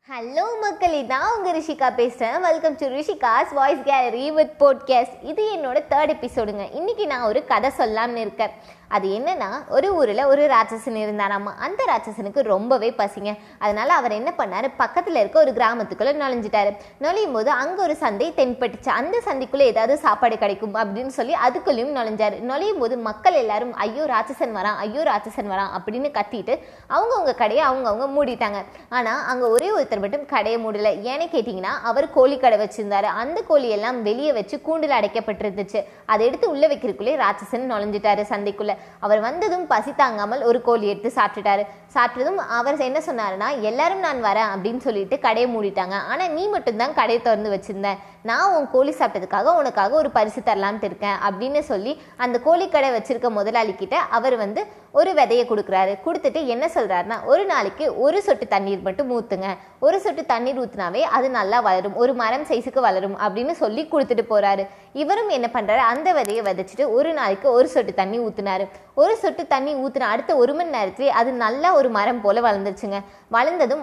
hello மக்களே நான் உங்கள் ரிஷிகா பேசுகிறேன் welcome to Rishika's voice gallery with podcast இது என்னோட தேர்ட் எபிசோடுங்க இன்னைக்கு நான் ஒரு கதை சொல்லாம்னு இருக்கேன் அது என்னன்னா ஒரு ஊரில் ஒரு ராட்சசன் இருந்தாராமா அந்த ராட்சசனுக்கு ரொம்பவே பசிங்க அதனால அவர் என்ன பண்ணாரு பக்கத்தில் இருக்க ஒரு கிராமத்துக்குள்ள நுழைஞ்சிட்டாரு நுழையும் போது அங்கே ஒரு சந்தை தென்பட்டுச்சு அந்த சந்தைக்குள்ள ஏதாவது சாப்பாடு கிடைக்கும் அப்படின்னு சொல்லி அதுக்குள்ளேயும் நுழைஞ்சாரு நுழையும் போது மக்கள் எல்லாரும் ஐயோ ராட்சசன் வரான் ஐயோ ராட்சசன் வரான் அப்படின்னு கத்திட்டு அவங்கவுங்க கடையை அவங்கவுங்க மூடிட்டாங்க ஆனால் அங்கே ஒரே ஒருத்தர் மட்டும் கடையை மூடல ஏன்னு கேட்டிங்கன்னா அவர் கோழி கடை வச்சிருந்தாரு அந்த கோழி எல்லாம் வெளியே வச்சு கூண்டில் அடைக்கப்பட்டிருந்துச்சு அதை எடுத்து உள்ள வைக்கிறதுக்குள்ளே ராட்சசன் நுழைஞ்சிட்டாரு சந்தைக்குள்ள அவர் வந்ததும் பசி தாங்காமல் ஒரு கோழி எடுத்து சாப்பிட்டுட்டாரு சாப்பிட்டதும் அவர் என்ன சொன்னாருன்னா எல்லாரும் நான் வரேன் அப்படின்னு சொல்லிட்டு கடையை மூடிட்டாங்க ஆனா நீ மட்டும்தான் கடையை திறந்து வச்சிருந்த நான் உன் கோழி சாப்பிட்டதுக்காக உனக்காக ஒரு பரிசு தரலாம்னு இருக்கேன் அப்படின்னு சொல்லி அந்த கோழி கடை வச்சிருக்க முதலாளி கிட்ட அவர் வந்து ஒரு விதையை கொடுக்குறாரு கொடுத்துட்டு என்ன சொல்றாருன்னா ஒரு நாளைக்கு ஒரு சொட்டு தண்ணீர் மட்டும் ஊத்துங்க ஒரு சொட்டு தண்ணீர் ஊத்துனாவே அது நல்லா வளரும் ஒரு மரம் சைஸுக்கு வளரும் அப்படின்னு சொல்லி கொடுத்துட்டு போறாரு இவரும் என்ன பண்றாரு அந்த விதையை விதைச்சிட்டு ஒரு நாளைக்கு ஒரு சொட்டு தண்ணி ஊத்துனாரு ஒரு சொட்டு தண்ணி ஊத்துன அடுத்த ஒரு மணி நேரத்திலே அது நல்லா ஒரு மரம் போல வளர்ந்துருச்சுங்க வளர்ந்ததும்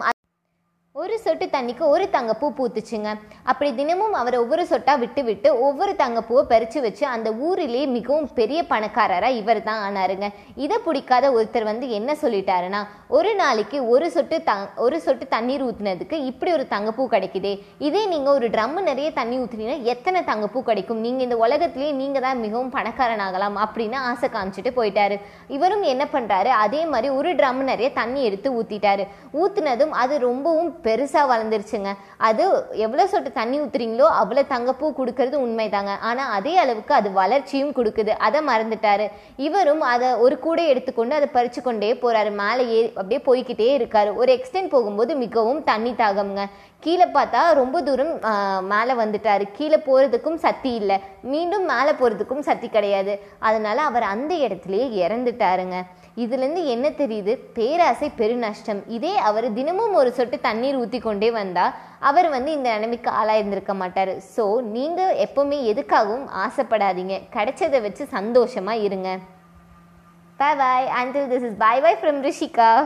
ஒரு சொட்டு தண்ணிக்கு ஒரு தங்கப்பூ பூத்துச்சுங்க அப்படி தினமும் அவர் ஒவ்வொரு சொட்டா விட்டு விட்டு ஒவ்வொரு தங்கப்பூவை பறிச்சு வச்சு அந்த ஊரிலேயே மிகவும் பெரிய பணக்காரரா இவர் தான் ஆனாருங்க இதை பிடிக்காத ஒருத்தர் வந்து என்ன சொல்லிட்டாருன்னா ஒரு நாளைக்கு ஒரு சொட்டு த ஒரு சொட்டு தண்ணீர் ஊத்துனதுக்கு இப்படி ஒரு தங்கப்பூ கிடைக்குதே இதே நீங்க ஒரு ட்ரம் நிறைய தண்ணி ஊத்துனீங்கன்னா எத்தனை தங்கப்பூ கிடைக்கும் நீங்க இந்த உலகத்திலேயே நீங்க தான் மிகவும் பணக்காரனாகலாம் அப்படின்னு ஆசை காமிச்சிட்டு போயிட்டாரு இவரும் என்ன பண்றாரு அதே மாதிரி ஒரு ட்ரம் நிறைய தண்ணி எடுத்து ஊத்திட்டாரு ஊத்துனதும் அது ரொம்பவும் பெருசாக வளர்ந்துருச்சுங்க அது எவ்வளோ சொட்டு தண்ணி ஊத்துறீங்களோ அவ்வளோ தங்கப்பூ கொடுக்கறது உண்மைதாங்க ஆனால் அதே அளவுக்கு அது வளர்ச்சியும் கொடுக்குது அதை மறந்துட்டாரு இவரும் அதை ஒரு கூடை எடுத்துக்கொண்டு அதை பறிச்சு கொண்டே போறாரு மேலே ஏறி அப்படியே போய்கிட்டே இருக்காரு ஒரு எக்ஸ்டென்ட் போகும்போது மிகவும் தண்ணி தாகம்ங்க கீழே பார்த்தா ரொம்ப தூரம் மேலே வந்துட்டாரு கீழே போகிறதுக்கும் சக்தி இல்லை மீண்டும் மேலே போகிறதுக்கும் சக்தி கிடையாது அதனால அவர் அந்த இடத்துலயே இறந்துட்டாருங்க இதுலேருந்து என்ன தெரியுது பேராசை பெருநஷ்டம் இதே அவர் தினமும் ஒரு சொட்டு தண்ணீர் ஊற்றி கொண்டே வந்தால் அவர் வந்து இந்த நிலைமைக்கு ஆளாயிருந்திருக்க மாட்டார் ஸோ நீங்கள் எப்போவுமே எதுக்காகவும் ஆசைப்படாதீங்க கிடைச்சதை வச்சு சந்தோஷமாக இருங்க bye bye until this is bye bye from Rishika